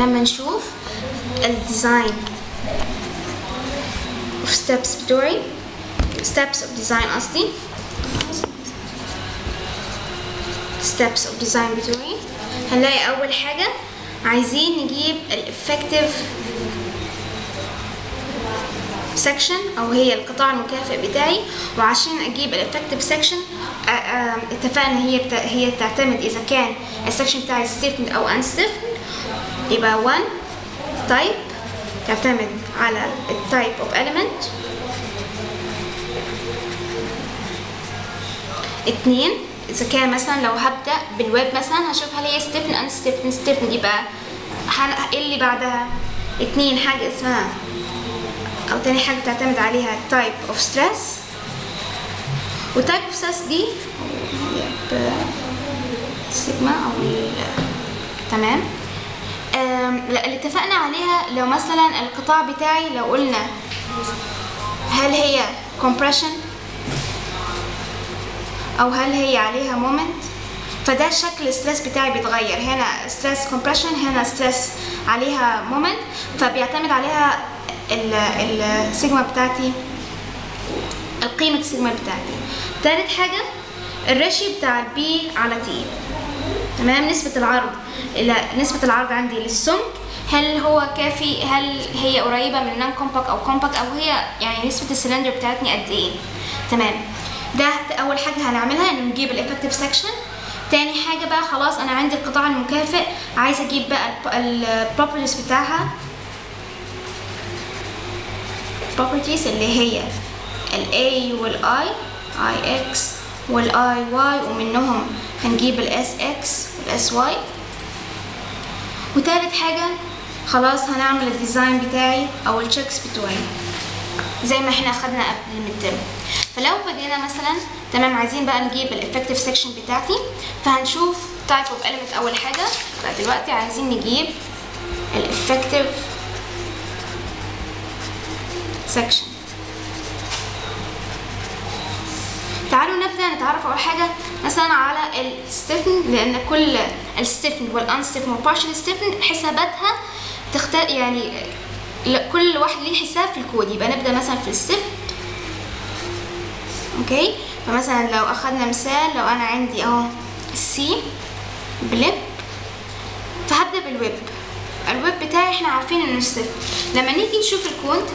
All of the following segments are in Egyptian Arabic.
لما نشوف الديزاين of steps بتوعي steps of design قصدي steps of design بتوعي هنلاقي أول حاجة عايزين نجيب الeffective section أو هي القطاع المكافئ بتاعي وعشان أجيب الeffective section آه، آه، اتفقنا هي بتا... هي تعتمد إذا كان السكشن بتاعي stiffened أو unstiffened يبقى one type تعتمد على التايب of element اتنين اذا كان مثلا لو هبدا بالويب مثلا هشوف هل هي ستيفن ان ستيفن ستيفن يبقى هن- ايه اللي بعدها اتنين حاجه اسمها او تاني حاجه تعتمد عليها تايب اوف ستريس وتايب اوف ستريس دي سيجما او ال- تمام أم، لا، اللي اتفقنا عليها لو مثلا القطاع بتاعي لو قلنا هل هي compression او هل هي عليها مومنت فده شكل الستريس بتاعي بيتغير هنا ستريس كومبريشن هنا ستريس عليها مومنت فبيعتمد عليها ال- السيجما بتاعتي القيمة السيجما بتاعتي تالت حاجة الريشيو بتاع البي على تي تمام نسبة العرض إلى نسبة العرض عندي للسمك هل هو كافي هل هي قريبة من نون كومباك أو كومباك أو هي يعني نسبة السلندر بتاعتني قد إيه تمام ده أول حاجة هنعملها إنه نجيب الإفكتيف سكشن تاني حاجة بقى خلاص أنا عندي القطاع المكافئ عايزة أجيب بقى البروبرتيز بتاعها properties اللي هي ال A وال I I X وال I Y ومنهم هنجيب ال S X وال S Y وتالت حاجة خلاص هنعمل الديزاين بتاعي أو التشيكس بتوعي زي ما احنا أخدنا قبل المترم فلو بدينا مثلا تمام عايزين بقى نجيب الافكتيف سيكشن بتاعتي فهنشوف تايب اوف element أول حاجة فدلوقتي عايزين نجيب الافكتيف section تعالوا نبدا نتعرف اول حاجه مثلا على الستيفن لان كل الستيفن والانستيفن والبارشل ستيفن حساباتها تختار يعني ل- كل واحد ليه حساب في الكود يبقى نبدا مثلا في الستيفن اوكي فمثلا لو اخدنا مثال لو انا عندي اهو السي بليب فهبدا بالويب الويب بتاعي احنا عارفين انه ستيفن لما نيجي نشوف الكود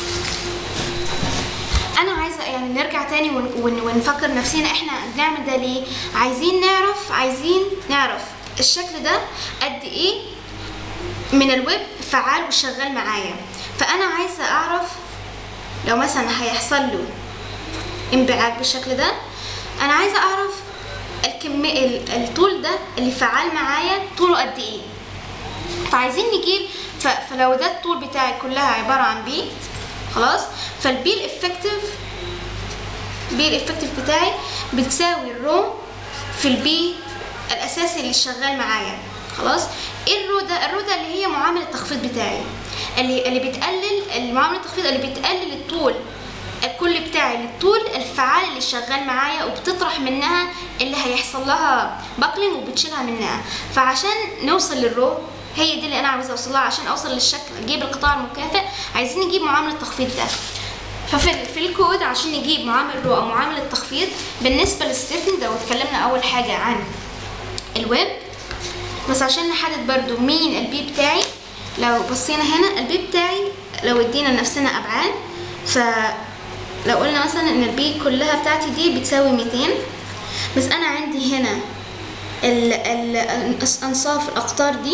انا عايزه يعني نرجع تاني ون- ون- ونفكر نفسنا احنا بنعمل ده ليه عايزين نعرف عايزين نعرف الشكل ده قد ايه من الويب فعال وشغال معايا فانا عايزه اعرف لو مثلا هيحصل له انبعاج بالشكل ده انا عايزه اعرف الكمية ال- الطول ده اللي فعال معايا طوله قد ايه فعايزين نجيب ف... فلو ده الطول بتاعي كلها عبارة عن بي خلاص فالبي الافكتيف بي الافكتيف بتاعي بتساوي الرو في البي الاساسي اللي شغال معايا خلاص ايه الرو ده الرو ده اللي هي معامل التخفيض بتاعي اللي اللي بتقلل المعامل التخفيض اللي بتقلل الطول الكل بتاعي للطول الفعال اللي شغال معايا وبتطرح منها اللي هيحصل لها باكلينج وبتشيلها منها فعشان نوصل للرو هي دي اللي انا عاوزه اوصلها عشان اوصل للشكل اجيب القطاع المكافئ عايزين نجيب معامل التخفيض ده ففي في الكود عشان نجيب معامل رو او معامل التخفيض بالنسبه للستيفن ده واتكلمنا اول حاجه عن الويب بس عشان نحدد برضو مين البي بتاعي لو بصينا هنا البي بتاعي لو ادينا لنفسنا ابعاد فلو قلنا مثلا ان البي كلها بتاعتي دي بتساوي 200 بس انا عندي هنا ال ال انصاف الاقطار دي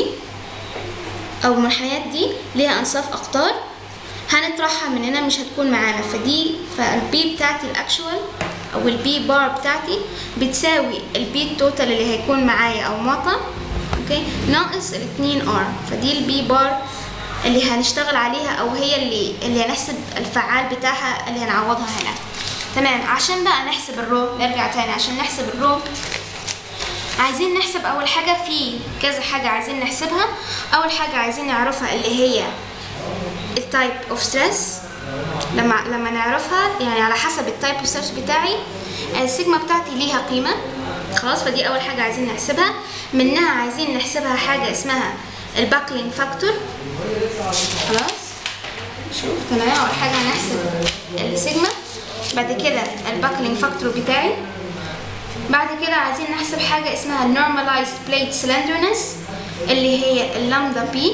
او المنحنيات دي ليها انصاف اقطار هنطرحها من هنا مش هتكون معانا فدي فالبي بتاعتي الاكشوال او البي بار بتاعتي بتساوي البي التوتال اللي هيكون معايا او معطى اوكي ناقص الاتنين ار فدي البي بار اللي هنشتغل عليها او هي اللي اللي هنحسب الفعال بتاعها اللي هنعوضها هنا تمام عشان بقى نحسب الرو نرجع تاني عشان نحسب الرو عايزين نحسب اول حاجه في كذا حاجه عايزين نحسبها اول حاجه عايزين نعرفها اللي هي التايب اوف ستريس لما لما نعرفها يعني على حسب التايب اوف ستريس بتاعي السيجما بتاعتي ليها قيمه خلاص فدي اول حاجه عايزين نحسبها منها عايزين نحسبها حاجه اسمها الباكلينج فاكتور خلاص شوف تمام اول حاجه هنحسب السيجما بعد كده الباكلينج فاكتور بتاعي بعد كده عايزين نحسب حاجه اسمها normalized plate slenderness اللي هي اللامدا بي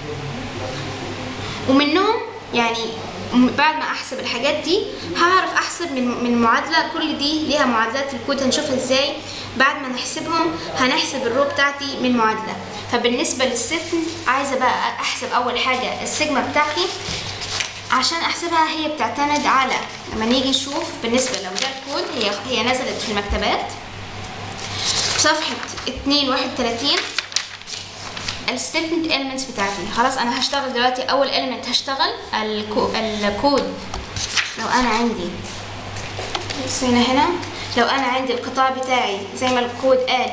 ومنهم يعني م- بعد ما احسب الحاجات دي هعرف احسب من من معادله كل دي ليها معادلات في الكود هنشوفها ازاي بعد ما نحسبهم هنحسب الرو بتاعتي من معادله فبالنسبه للسفن عايزه بقى احسب اول حاجه السيجما بتاعتي عشان احسبها هي بتعتمد على لما نيجي نشوف بالنسبه لو ده الكود هي هي نزلت في المكتبات صفحه 231 الستيفنت elements بتاعتي خلاص انا هشتغل دلوقتي اول element هشتغل الكو... الكود لو انا عندي بص هنا هنا لو انا عندي القطاع بتاعي زي ما الكود قال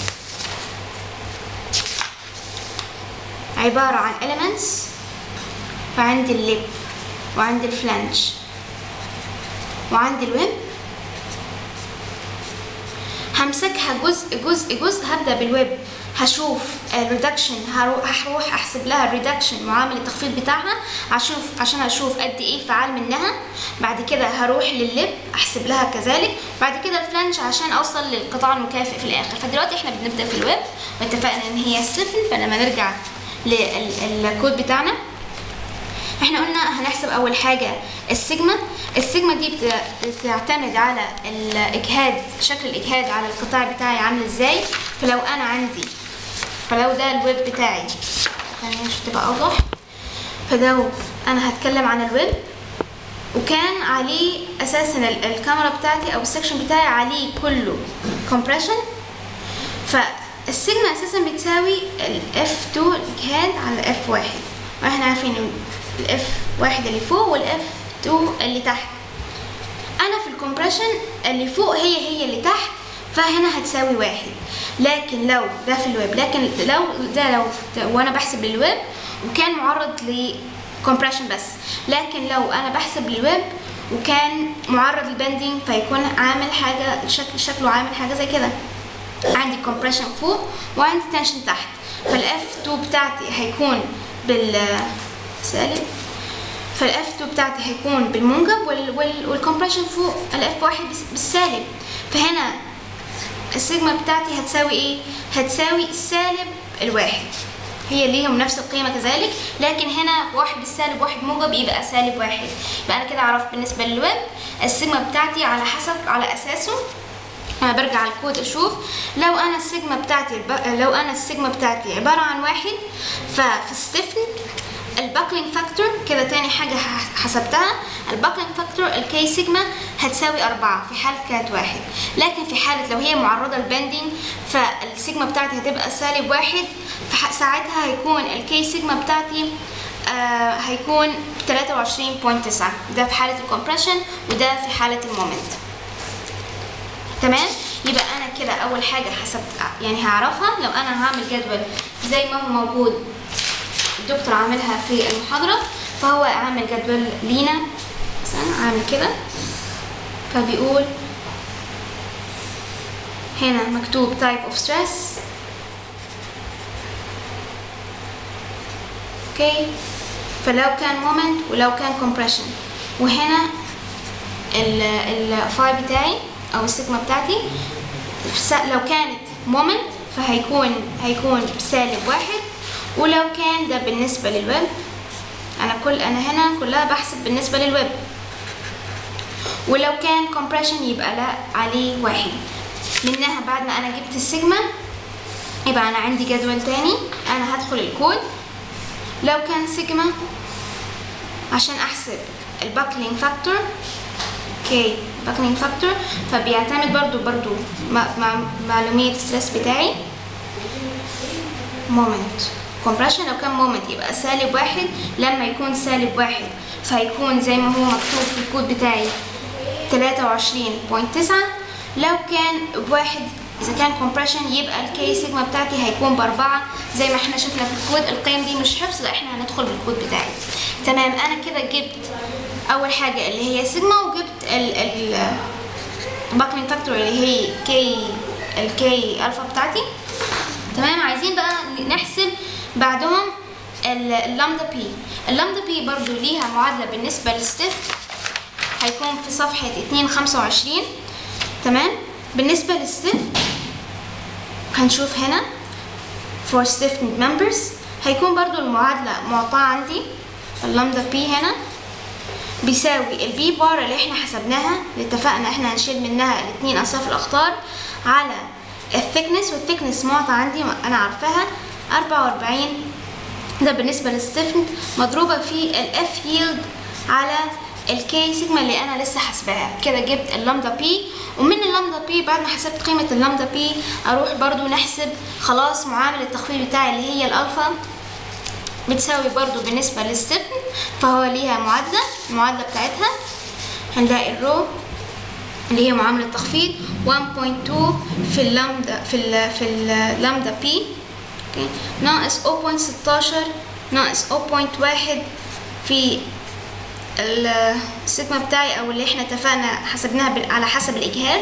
عبارة عن elements فعندي الليب وعندي الفلانج وعندي الويب همسكها جزء جزء جزء هبدأ بالويب هشوف الريدكشن هروح احسب لها الريدكشن معامل التخفيض بتاعها اشوف عشان اشوف قد ايه فعال منها بعد كده هروح لللب احسب لها كذلك بعد كده الفلانج عشان اوصل للقطاع المكافئ في الاخر فدلوقتي احنا بنبدا في الويب واتفقنا ان هي السفن فلما نرجع للكود بتاعنا احنا قلنا هنحسب اول حاجه السيجما السيجما دي بت- بتعتمد على الاجهاد شكل الاجهاد على القطاع بتاعي عامل ازاي فلو انا عندي فلو ده الويب بتاعي خلينا نشوف تبقى اوضح فلو انا هتكلم عن الويب وكان عليه اساسا ال- الكاميرا بتاعتي او السكشن بتاعي عليه كله compression فالسيجما اساسا بتساوي ال F2 الاجهاد على F1 واحنا عارفين ان ال F1 اللي فوق وال F2 اللي تحت انا في الكومبريشن اللي فوق هي هي اللي تحت فهنا هتساوي واحد لكن لو ده في الويب لكن لو ده لو وانا بحسب للويب وكان معرض لكمبريشن بس لكن لو انا بحسب للويب وكان معرض للبندنج فيكون عامل حاجه شكل شكله عامل حاجه زي كده عندي كومبريشن فوق وعندي تنشن تحت فالاف 2 بتاعتي هيكون بال سالب فالاف 2 بتاعتي هيكون بالموجب وال وال والكمبريشن فوق الاف 1 بالسالب فهنا السيجما بتاعتي هتساوي ايه هتساوي سالب الواحد هي ليهم نفس القيمة كذلك لكن هنا واحد بالسالب واحد موجب يبقى سالب واحد يبقى أنا كده عرفت بالنسبة للويب السيجما بتاعتي على حسب على أساسه انا برجع على الكود اشوف لو انا السيجما بتاعتي لو انا السيجما بتاعتي عباره عن واحد ففي الستيفن الباكلينج فاكتور كده تاني حاجه حسبتها الباكلينج فاكتور الكي سيجما هتساوي أربعة في حالة كانت واحد لكن في حالة لو هي معرضة للبندنج فالسيجما بتاعتي هتبقى سالب واحد فساعتها هيكون الكي سيجما بتاعتي آه هيكون 23.9 ده في حالة الكompression وده في حالة المومنت تمام يبقى انا كده اول حاجه حسبت يعني هعرفها لو انا هعمل جدول زي ما هو موجود الدكتور عاملها في المحاضره فهو عامل جدول لينا مثلا عامل كده فبيقول هنا مكتوب type of stress اوكي فلو كان moment ولو كان compression وهنا الفاي بتاعي او السيجما بتاعتي لو كانت مومنت فهيكون هيكون سالب واحد ولو كان ده بالنسبة للويب انا كل انا هنا كلها بحسب بالنسبة للويب ولو كان compression يبقى لا عليه واحد منها بعد ما انا جبت السيجما يبقى انا عندي جدول تاني انا هدخل الكود لو كان سيجما عشان احسب الباكلينج فاكتور اوكي باكلينج فاكتور فبيعتمد برضو برضو مع معلومية الستريس بتاعي مومنت كومبريشن لو كان مومنت يبقى سالب واحد لما يكون سالب واحد فهيكون زي ما هو مكتوب في الكود بتاعي تلاتة وعشرين بوينت تسعة لو كان بواحد إذا كان كومبريشن يبقى الكي سيجما بتاعتي هيكون بأربعة زي ما احنا شفنا في الكود القيم دي مش حفظ لا احنا هندخل بالكود بتاعي تمام أنا كده جبت اول حاجه اللي هي سيجما وجبت ال ال باكلينج فاكتور اللي هي كي الكي الفا بتاعتي تمام عايزين بقى نحسب بعدهم ال- اللامدا بي اللامدا بي برضو ليها معادلة بالنسبة للستيف هيكون في صفحة 225 تمام بالنسبة للستيف هنشوف هنا for stiffened members هيكون برضو المعادلة معطاة عندي اللامدا بي هنا بيساوي البي بار اللي احنا حسبناها اللي اتفقنا احنا هنشيل منها الاثنين اصاف الاخطار على الثيكنس والثيكنس معطى عندي انا عارفاها 44 ده بالنسبة للستيفند مضروبة في الاف ييلد على الكي سيجما اللي انا لسه حاسباها كده جبت اللامدا بي ومن اللامدا بي بعد ما حسبت قيمة اللامدا بي اروح برضو نحسب خلاص معامل التخفيض بتاعي اللي هي الالفا بتساوي برضو بالنسبة للستيفن فهو ليها معادلة المعادلة بتاعتها هنلاقي الرو اللي هي معاملة تخفيض 1.2 في اللامدا في ال في اللامدا بي اوكي ناقص 0.16 ناقص 0.1 في السيجما بتاعي او اللي احنا اتفقنا حسبناها بال- على حسب الاجهاد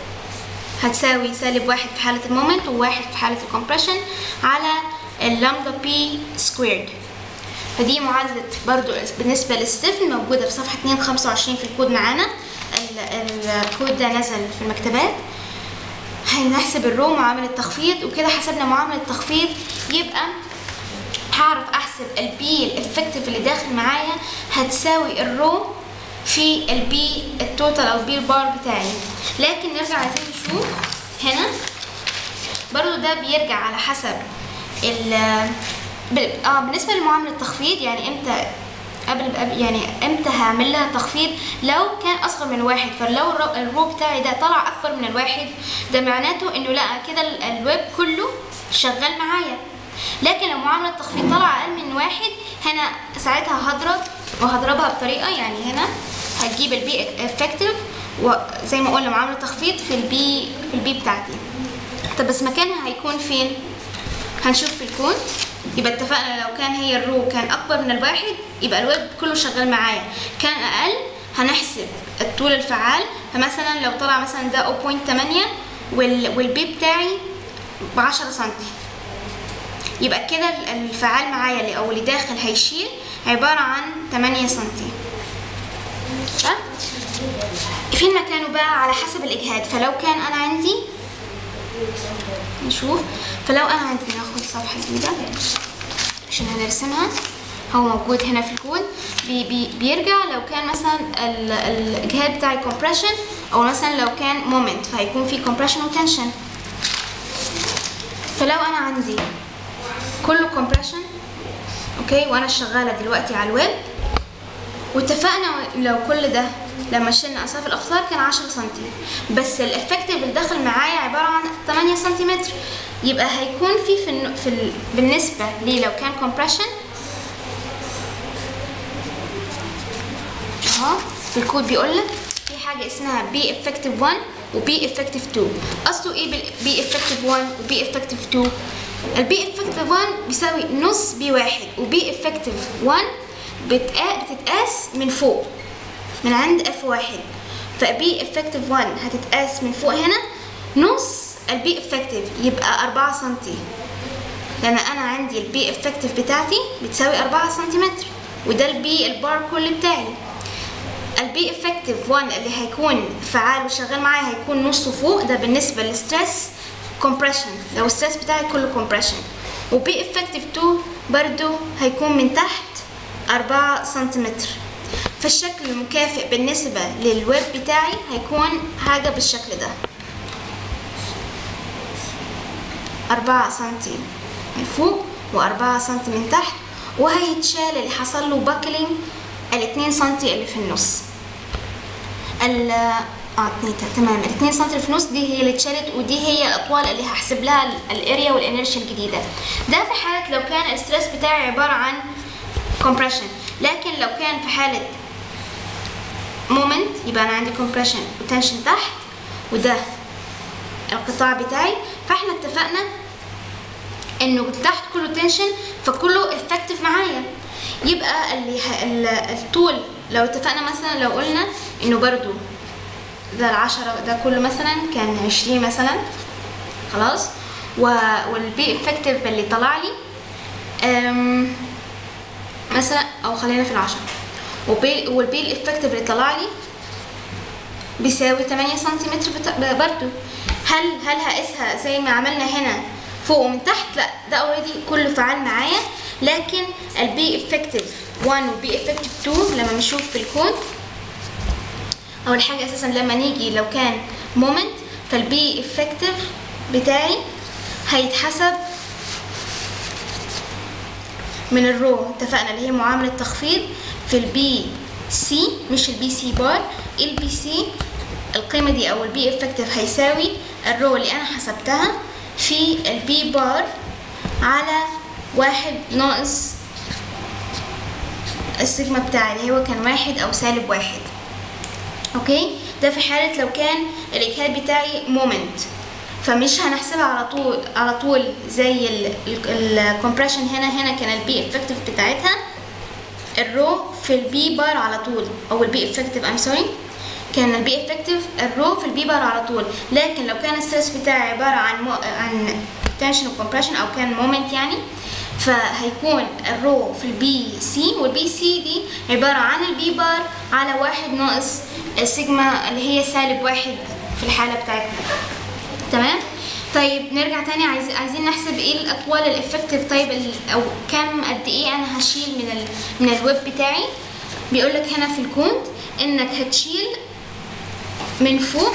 هتساوي سالب واحد في حالة المومنت وواحد في حالة الكompression على اللامدا بي سكويرد فدي معادلة برضو بالنسبة للستيفن موجودة في صفحة 225 في الكود معانا ال- الكود ده نزل في المكتبات هنحسب الرو معامل التخفيض وكده حسبنا معامل التخفيض يبقى هعرف احسب البي الافكتيف اللي داخل معايا هتساوي الرو في البي التوتال او البي البار بتاعي لكن نرجع عايزين نشوف هنا برضو ده بيرجع على حسب ال بال- اه بالنسبه لمعامله التخفيض يعني امتى قبل قبل- يعني امتى هعمل لها تخفيض لو كان اصغر من واحد فلو الرو- الرو بتاعي ده طلع اكبر من الواحد ده معناته انه لا كده ال- الويب كله شغال معايا لكن لو معامله التخفيض طلع اقل من واحد هنا ساعتها هضرب وهضربها بطريقه يعني هنا هتجيب البي افكتيف وزي ما قلنا معامله تخفيض في البي في البي بتاعتي طب بس مكانها هيكون فين هنشوف في الكود يبقى اتفقنا لو كان هي الرو كان اكبر من الواحد يبقى الويب كله شغال معايا كان اقل هنحسب الطول الفعال فمثلا لو طلع مثلا ده 0.8 وال والبي بتاعي ب 10 سنتي يبقى كده الفعال معايا اللي او اللي داخل هيشيل عبارة عن 8 سنتي صح؟ فين مكانه بقى على حسب الاجهاد فلو كان انا عندي نشوف فلو انا عندي ناخد صفحة جديدة عشان هنرسمها هو موجود هنا في الكود بي بي بيرجع لو كان مثلا ال- الاجهاد بتاعي compression او مثلا لو كان moment فهيكون في compression وتنشن فلو انا عندي كله compression اوكي وانا شغالة دلوقتي على الويب واتفقنا لو كل ده لما شلنا اصاف الاخطار كان 10 سنتي بس الافكتيف اللي داخل معايا عباره عن 8 سنتيمتر يبقى هيكون في في, الن- في ال... بالنسبه لي لو كان compression اهو في الكود بيقول لك في حاجه اسمها بي افكتيف 1 وبي افكتيف 2 اصله ايه بي افكتيف 1 وبي افكتيف 2 البي افكتيف 1 بيساوي نص بي واحد وبي افكتيف 1 بتقا- بتتقاس من فوق من عند اف واحد فبي افكتيف 1 هتتقاس من فوق هنا نص البي افكتيف يبقى 4 سنتي لان انا عندي البي افكتيف بتاعتي بتساوي 4 سنتيمتر وده البي البار كل بتاعي البي افكتيف 1 اللي هيكون فعال وشغال معايا هيكون نصه فوق ده بالنسبه للستريس كومبريشن لو الستريس بتاعي كله كومبريشن وبي افكتيف 2 برضو هيكون من تحت 4 سنتيمتر فالشكل المكافئ بالنسبة للويب بتاعي هيكون حاجة بالشكل ده أربعة سنتي من فوق وأربعة سنتي من تحت وهيتشال اللي حصل له باكلينج الاتنين سنتي اللي في النص ال اه اتنين تمام الاتنين سنتي اللي في النص دي هي اللي اتشالت ودي هي الاطوال اللي هحسب لها ال- الاريا والانرشيا الجديده ده في حاله لو كان الستريس بتاعي عباره عن compression لكن لو كان في حاله مومنت يبقى انا عندي compression وتنشن تحت وده القطاع بتاعي فاحنا اتفقنا انه تحت كله تنشن فكله افكتيف معايا يبقى اللي ه... ال- الطول لو اتفقنا مثلا لو قلنا انه برضو ده العشرة ده كله مثلا كان عشرين مثلا خلاص و... والبي افكتيف اللي طلع لي أم، مثلا او خلينا في العشرة وبي والبي الافكتيف اللي طلع لي بيساوي 8 سنتيمتر بت- برضو هل هل هقيسها زي ما عملنا هنا فوق ومن تحت لا ده اوريدي كله فعال معايا لكن البي افكتيف 1 والبي افكتيف 2 لما نشوف في الكود اول حاجه اساسا لما نيجي لو كان مومنت فالبي افكتيف بتاعي هيتحسب من الرو اتفقنا اللي هي معاملة تخفيض في البي سي مش البي سي بار البي سي القيمة دي او البي افكتيف هيساوي الرو اللي انا حسبتها في البي بار على واحد ناقص السيجما بتاعي اللي هو كان واحد او سالب واحد اوكي ده في حالة لو كان الاجهاد بتاعي مومنت فمش هنحسبها على طول على طول زي الكompression هنا هنا كان البي افكتيف بتاعتها الرو في البي بار على طول او البي افكتيف ام سوري كان البي افكتيف الرو في البي بار على طول لكن لو كان الستريس بتاعي عباره عن مو عن تنشن وكمبريشن او كان مومنت يعني فهيكون الرو في البي سي والبي سي دي عباره عن البي بار على واحد ناقص السيجما اللي هي سالب واحد في الحاله بتاعتنا تمام طيب نرجع تاني عايز عايزين نحسب ايه الاطوال الافكتيف طيب ال- او كم قد ايه انا هشيل من ال من الويب بتاعي بيقول لك هنا في الكود انك هتشيل من فوق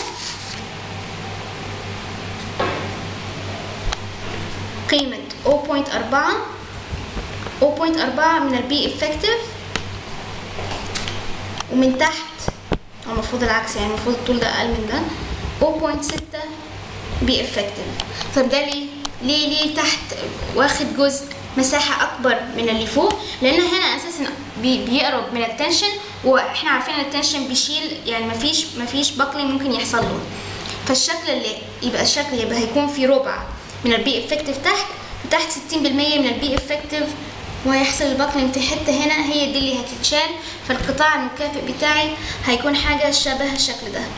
قيمة 0.4 0.4 من البي افكتيف ومن تحت هو المفروض العكس يعني المفروض الطول ده اقل من ده 0.6 بي افكتيف طب ده ليه؟ ليه ليه تحت واخد جزء مساحة أكبر من اللي فوق لأن هنا أساسا بي بيقرب من التنشن وإحنا عارفين إن التنشن بيشيل يعني مفيش مفيش بقلي ممكن يحصل له فالشكل اللي يبقى الشكل يبقى هيكون في ربع من البي افكتيف تحت وتحت 60% من البي افكتيف وهيحصل الباكلينج في حته هنا هي دي اللي هتتشال فالقطاع المكافئ بتاعي هيكون حاجه شبه الشكل ده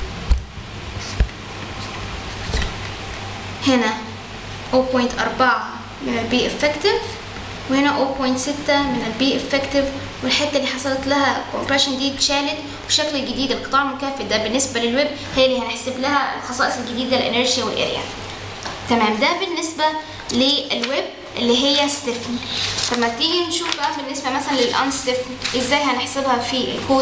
هنا 0.4 من البي افكتيف وهنا 0.6 من البي افكتيف والحته اللي حصلت لها كومبريشن دي اتشالت بشكل جديد القطاع المكافئ ده بالنسبه للويب هي اللي هنحسب لها الخصائص الجديده الانرشيا والاريا تمام ده بالنسبه للويب اللي هي ستيفن طب ما تيجي نشوف بقى بالنسبه مثلا للان ستيفن ازاي هنحسبها في الكود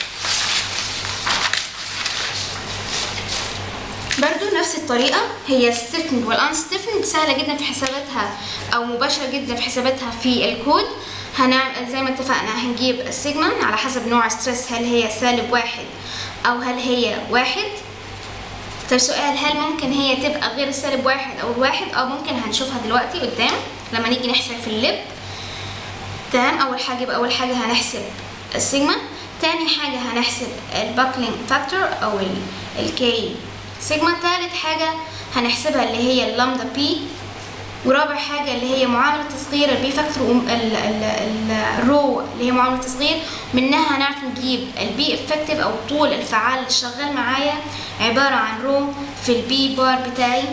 برضو نفس الطريقة هي ستيفند والان ستيفند سهلة جدا في حساباتها أو مباشرة جدا في حساباتها في الكود هنعمل زي ما اتفقنا هنجيب السيجما على حسب نوع ستريس هل هي سالب واحد أو هل هي واحد طب سؤال هل ممكن هي تبقى غير السالب واحد أو الواحد أو ممكن هنشوفها دلوقتي قدام لما نيجي نحسب في اللب تمام أول حاجة يبقى أول حاجة هنحسب السيجما تاني حاجة هنحسب الباكلينج فاكتور أو الكي سيجما تالت حاجة هنحسبها اللي هي اللامدا بي ورابع حاجة اللي هي معاملة تصغير البي فاكتور الرو اللي هي معاملة تصغير منها هنعرف نجيب البي افكتيف او الطول الفعال اللي شغال معايا عبارة عن رو في البي بار بتاعي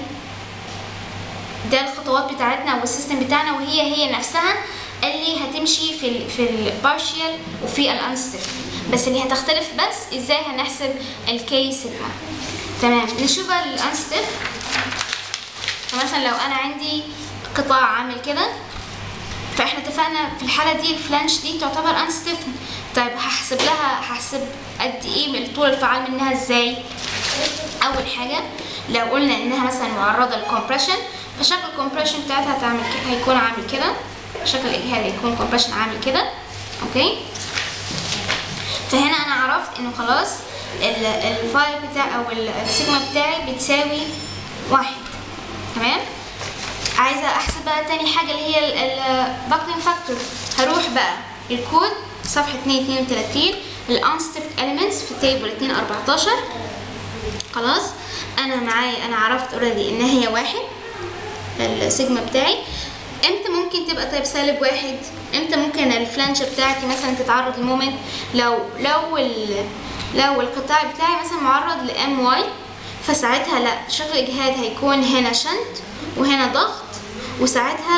ده الخطوات بتاعتنا والسيستم بتاعنا وهي هي نفسها اللي هتمشي في ال في البارشيال وفي الانستيف بس اللي هتختلف بس ازاي هنحسب الكي سيجما تمام نشوف بقى الانستيف فمثلا لو انا عندي قطاع عامل كده فاحنا اتفقنا في الحاله دي الفلانش دي تعتبر انستيف طيب هحسب لها هحسب قد ايه من الطول الفعال منها ازاي اول حاجه لو قلنا انها مثلا معرضه للكمبريشن فشكل الكمبريشن بتاعتها هتعمل كده هيكون عامل كده شكل الاجهاد هيكون كومبريشن عامل كده اوكي فهنا انا عرفت انه خلاص الفاي بتاع او السيجما بتاعي بتساوي واحد تمام عايزه احسب بقى تاني حاجه اللي هي الباكلينج فاكتور هروح بقى الكود صفحه 232 الانستيف اليمنتس في تيبل 2 14 خلاص انا معايا انا عرفت اوريدي ان هي واحد السيجما بتاعي امتى ممكن تبقى طيب سالب واحد امتى ممكن الفلانش بتاعتي مثلا تتعرض لمومنت لو لو ال لو القطاع بتاعي مثلا معرض لام واي فساعتها لا شكل الاجهاد هيكون هنا شنت وهنا ضغط وساعتها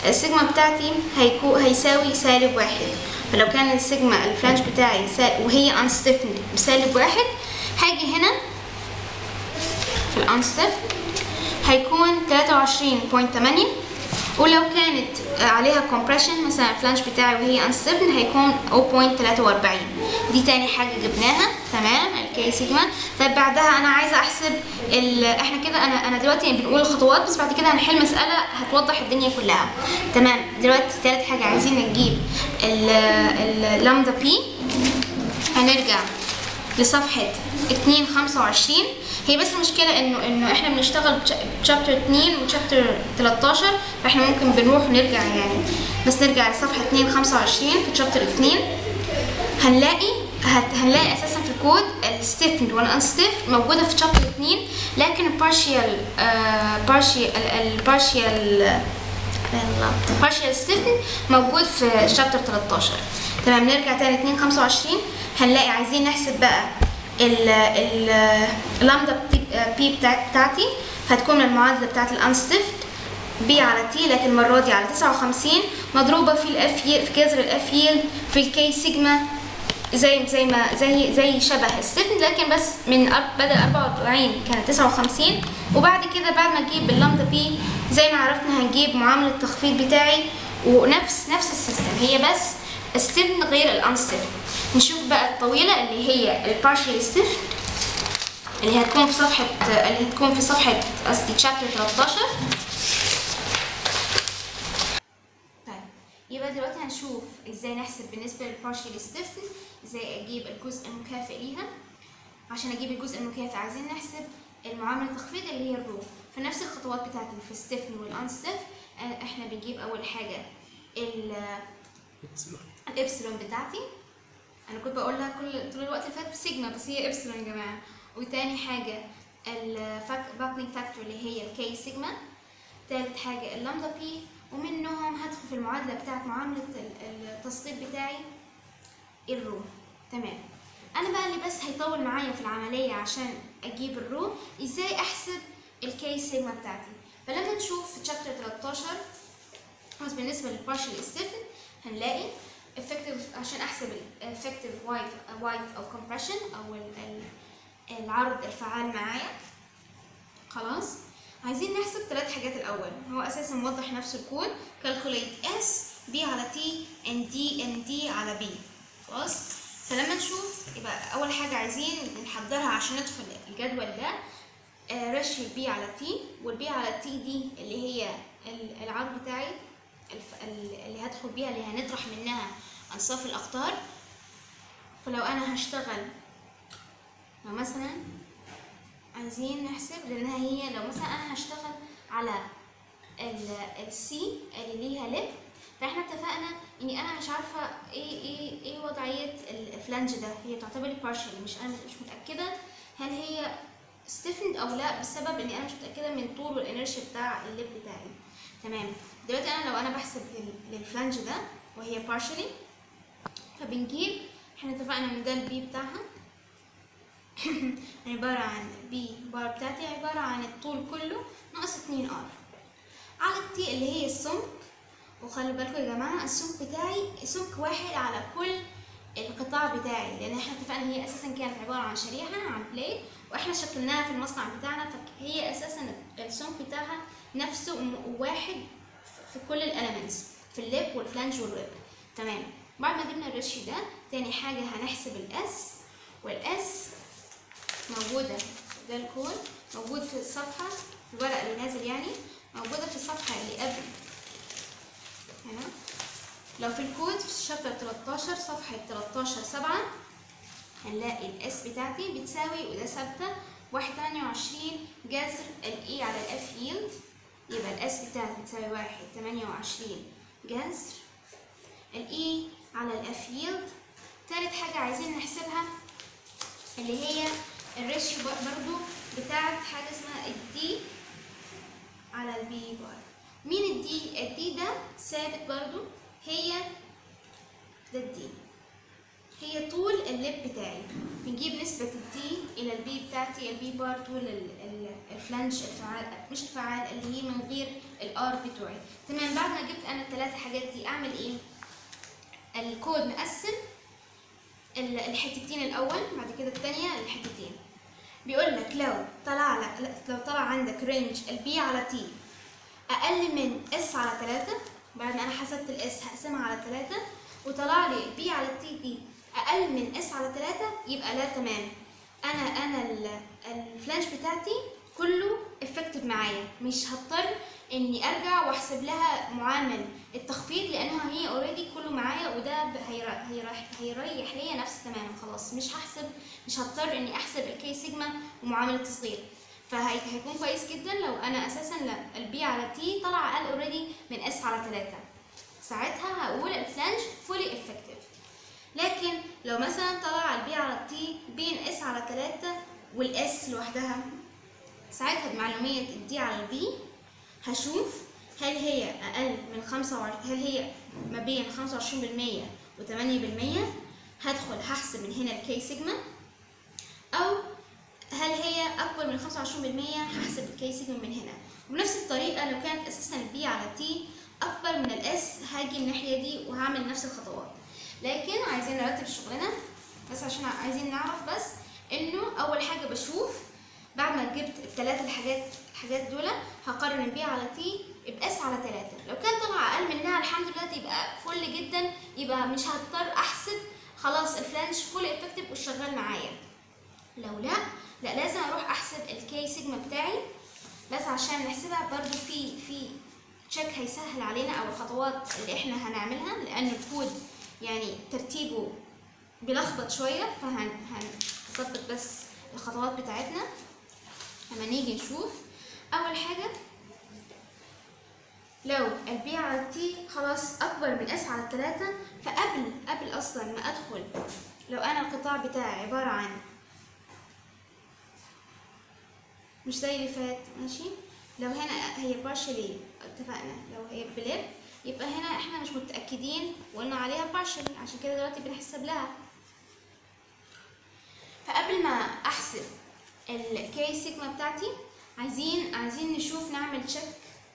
السيجما بتاعتي هيكون هيساوي سالب واحد فلو كان السيجما الفلانج بتاعي سا- وهي unstiffened بسالب واحد هاجي هنا في الانستف هيكون 23.8 ولو كانت عليها compression مثلا الفلانج بتاعي وهي unstiffened هيكون 0.43 دي تاني حاجة جبناها تمام الكي سيجما طيب بعدها انا عايزة احسب ال... احنا كده انا انا دلوقتي بنقول الخطوات بس بعد كده هنحل مسألة هتوضح الدنيا كلها تمام دلوقتي تالت حاجة عايزين نجيب اللامدا بي هنرجع لصفحة 225 هي بس المشكلة انه انه احنا بنشتغل بشابتر 2 وشابتر 13 فاحنا ممكن بنروح ونرجع يعني بس نرجع لصفحة 225 في شابتر 2 هنلاقي هت- هنلاقي اساسا في الكود الستيفند والانستيف موجودة في شابتر 2 لكن البارشيال بارشيال البارشيال partial stiffening موجود في شابتر 13 تمام نرجع تاني 225 هنلاقي عايزين نحسب بقى ال ال اللامدا بي بتاعتي هتكون من المعادله بتاعت الانستيفت بي على تي لكن المره دي على 59 مضروبه في الاف في جذر الاف يلد في الكي سيجما زي زي ما زي زي شبه الستيفن لكن بس من أر- بدل 44 كانت 59 وبعد كده بعد ما اجيب اللامدا بي زي ما عرفنا هنجيب معامل التخفيض بتاعي ونفس نفس السيستم هي بس ستيفن غير الانستيفن نشوف بقى الطويله اللي هي البارشال ستيفن اللي هتكون في صفحه اللي هتكون في صفحه قصدي تشابتر 13 طيب يبقى دلوقتي هنشوف ازاي نحسب بالنسبه للبارشال ستيفن ازاي اجيب الجزء المكافئ ليها عشان اجيب الجزء المكافئ عايزين نحسب المعامله التخفيض اللي هي الرو فنفس الخطوات بتاعت اللي في ستيفن والانستيف احنا بنجيب اول حاجه ال الابسلون بتاعتي انا كنت بقولها كل طول الوقت اللي فات بسيجما بس هي ابسلون يا جماعه وتاني حاجه الباكلينج فاكتور اللي هي الكي سيجما تالت حاجه اللامدا بي ومنهم هدخل في المعادله بتاعت معامله ال- التسقيط بتاعي الرو تمام انا بقى اللي بس هيطول معايا في العمليه عشان اجيب الرو ازاي احسب الكي سيجما بتاعتي فلما نشوف في شابتر 13 بس بالنسبه للبارشل ستيفن هنلاقي effective عشان احسب ال effective white white او compression او ال- ال- العرض الفعال معايا خلاص عايزين نحسب ثلاث حاجات الاول هو اساسا موضح نفس الكود calculate s b على t and d and d على b خلاص فلما نشوف يبقى اول حاجه عايزين نحضرها عشان ندخل الجدول ده ريشيو البي على تي والبي على تي دي اللي هي ال- العرض بتاعي الف- ال- اللي هدخل بيها اللي هنطرح منها انصاف الاقطار فلو انا هشتغل لو مثلا عايزين نحسب لانها هي لو مثلا انا هشتغل على السي اللي ليها لب فاحنا اتفقنا اني انا مش عارفه ايه ايه ايه وضعيه الفلانج ده هي تعتبر بارشل مش انا مش متاكده هل هي ستيفند او لا بسبب اني انا مش متاكده من طول والانرشيا بتاع اللب بتاعي تمام دلوقتي انا لو انا بحسب لل- للفلانج ده وهي بارشلي فبنجيب احنا اتفقنا ان ده البي بتاعها عبارة عن بي بار بتاعتي عبارة عن الطول كله ناقص اتنين ار على التي اللي هي السمك وخلي بالكم يا جماعة السمك بتاعي سمك واحد على كل القطاع بتاعي لان احنا اتفقنا هي اساسا كانت عبارة عن شريحة عن بليت واحنا شكلناها في المصنع بتاعنا فهي اساسا السمك بتاعها نفسه م- واحد في كل الاليمنتس في الليب والفلانج والويب تمام بعد ما جبنا الريشيو ده تاني حاجة هنحسب الاس والاس موجودة ده الكود موجود في الصفحة في الورق اللي نازل يعني موجودة في الصفحة اللي قبل هنا لو في الكود في شابتر 13 صفحة 13 سبعة هنلاقي الاس بتاعتي بتساوي وده ثابتة واحد تمانية وعشرين جذر الاي على الاف يلد يبقى الاس بتاعتي بتساوي واحد تمانية وعشرين جذر الاي على الاف يلد تالت حاجة عايزين نحسبها اللي هي الريشيو برضو بتاعت حاجة اسمها الدي على البي بار مين الدي؟ الدي ده ثابت برضو هي ده الدي هي طول اللب بتاعي بنجيب نسبة الدي إلى البي بتاعتي البي بار طول ال- ال- الفلانش الفعال مش الفعال اللي هي من غير الار بتوعي تمام بعد ما جبت أنا الثلاث حاجات دي أعمل إيه؟ الكود مقسم ال- الحتتين الأول بعد كده التانية الحتتين بيقول لك لو طلع لك لا، لو طلع عندك رينج البي على تي اقل من اس على 3 بعد ما انا حسبت الاس هقسمها على 3 وطلع لي البي على التي دي اقل من اس على 3 يبقى لا تمام انا انا ال- الفلانش بتاعتي كله افكتيف معايا مش هضطر اني ارجع واحسب لها معامل التخفيض لانها هي اوريدي كله معايا وده ب- هير- هيريح هيريح ليا نفسي تماما خلاص مش هحسب مش هضطر اني احسب الكي سيجما ومعامل التصغير فهيكون كويس جدا لو انا اساسا لا البي على تي طلع اقل اوريدي من اس على 3 ساعتها هقول الفلانش فولي افكتيف لكن لو مثلا طلع البي على التي بين اس على 3 والاس لوحدها ساعتها بمعلومية الدي على البي هشوف هل هي أقل من 25 هل هي ما بين 25% و 8% هدخل هحسب من هنا الكي سيجما أو هل هي أكبر من 25% هحسب الكي سيجما من هنا وبنفس الطريقة لو كانت أساسا البي على تي أكبر من الإس هاجي الناحية دي وهعمل نفس الخطوات لكن عايزين نرتب شغلنا بس عشان عايزين نعرف بس إنه أول حاجة بشوف بعد ما جبت الثلاث الحاجات الحاجات دول هقارن البي على تي باس على 3 لو كان طلع اقل منها الحمد لله تبقى فل جدا يبقى مش هضطر احسب خلاص الفلانش فول افكتيف وشغال معايا لو لا لا لازم اروح احسب الكي سيجما بتاعي بس عشان نحسبها برضو في في تشيك هيسهل علينا او الخطوات اللي احنا هنعملها لان الكود يعني ترتيبه بيلخبط شويه فهنظبط بس الخطوات بتاعتنا لما نيجي نشوف اول حاجه لو البي على تي خلاص اكبر من اس على 3 فقبل قبل اصلا ما ادخل لو انا القطاع بتاعي عباره عن مش زي اللي فات ماشي لو هنا هي بارشلي اتفقنا لو هي بلب يبقى هنا احنا مش متاكدين وقلنا عليها بارشل عشان كده دلوقتي بنحسب لها فقبل ما احسب الكي سيجما بتاعتي عايزين عايزين نشوف نعمل تشيك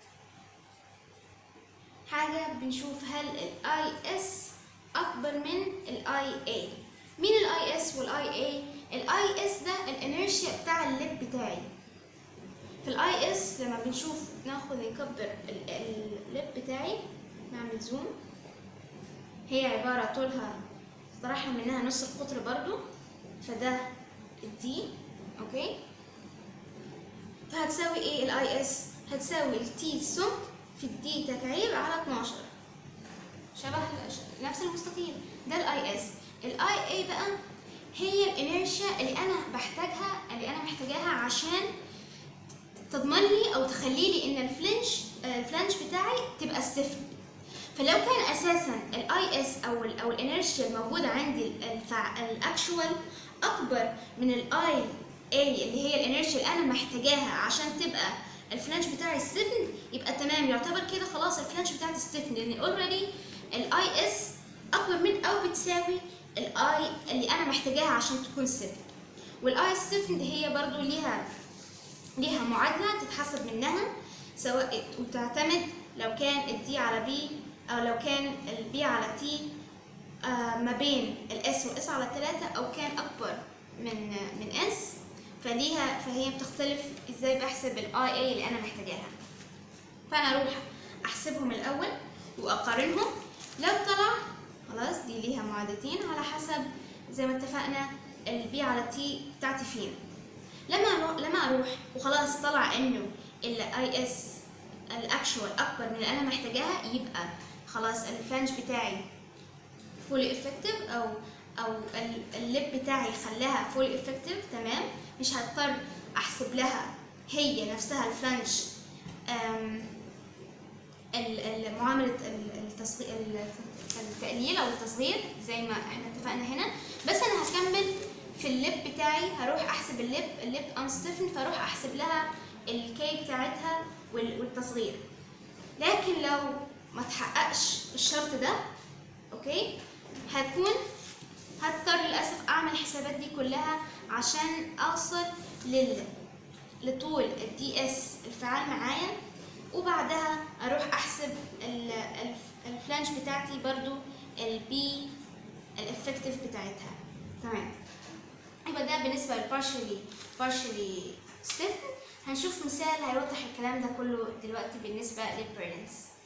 حاجة بنشوف هل الاي اس اكبر من الاي اي مين الاي اس والاي اي الاي اس ده الانرشيا بتاع اللب بتاعي في الاي اس لما بنشوف ناخد نكبر ال- اللب بتاعي نعمل زوم هي عبارة طولها طرحنا منها نص القطر برضو فده الدي اوكي فهتساوي ايه الاي اس هتساوي التي سمك في الدي تكعيب على 12 شبه نفس المستطيل ده الاي اس الاي اي بقى هي الانيرشيا اللي انا بحتاجها اللي انا محتاجاها عشان تضمن لي او تخلي لي ان الفلنش الفلانش بتاعي تبقى ستيف فلو كان اساسا الاي اس او ال او الانرشيا الموجوده عندي الاكشوال اكبر من الاي اي اللي هي الانرشيا اللي انا محتاجاها عشان تبقى الفلانش بتاعي ستيفن يبقى تمام يعتبر كده خلاص الفلانش بتاعتي ستيفن لان اوريدي الاي اس اكبر من او بتساوي الاي اللي انا محتاجاها عشان تكون ستيفن والاي ستيفن هي برضو ليها ليها معادلة تتحسب منها سواء وتعتمد لو كان الدي على بي أو لو كان البي على تي آه ما بين الاس والاس على ثلاثة أو كان أكبر من من اس فليها فهي بتختلف ازاي بحسب الاي اي اللي انا محتاجاها فانا اروح احسبهم الاول واقارنهم لو طلع خلاص دي ليها معادلتين على حسب زي ما اتفقنا البي على تي بتاعتي فين لما أروح لما اروح وخلاص طلع انه الاي اس الاكشوال اكبر من اللي انا محتاجاها يبقى خلاص الفلانج بتاعي فولي افكتيف او او اللب بتاعي خلاها فولي افكتيف تمام مش هضطر احسب لها هي نفسها الفلانج معاملة التقليل او التصغير زي ما احنا اتفقنا هنا بس انا هكمل في اللب بتاعي هروح احسب اللب اللب انستفن فاروح احسب لها الكي بتاعتها والتصغير لكن لو ما تحققش الشرط ده اوكي هتكون هضطر للاسف اعمل الحسابات دي كلها عشان اوصل لل لطول الدي اس الفعال معايا وبعدها اروح احسب ال- الف- الفلانج بتاعتي برضو البي الافكتيف بتاعتها تمام يبقى ده بالنسبه للبارشلي بارشلي ستيف هنشوف مثال هيوضح الكلام ده كله دلوقتي بالنسبه للبريدنس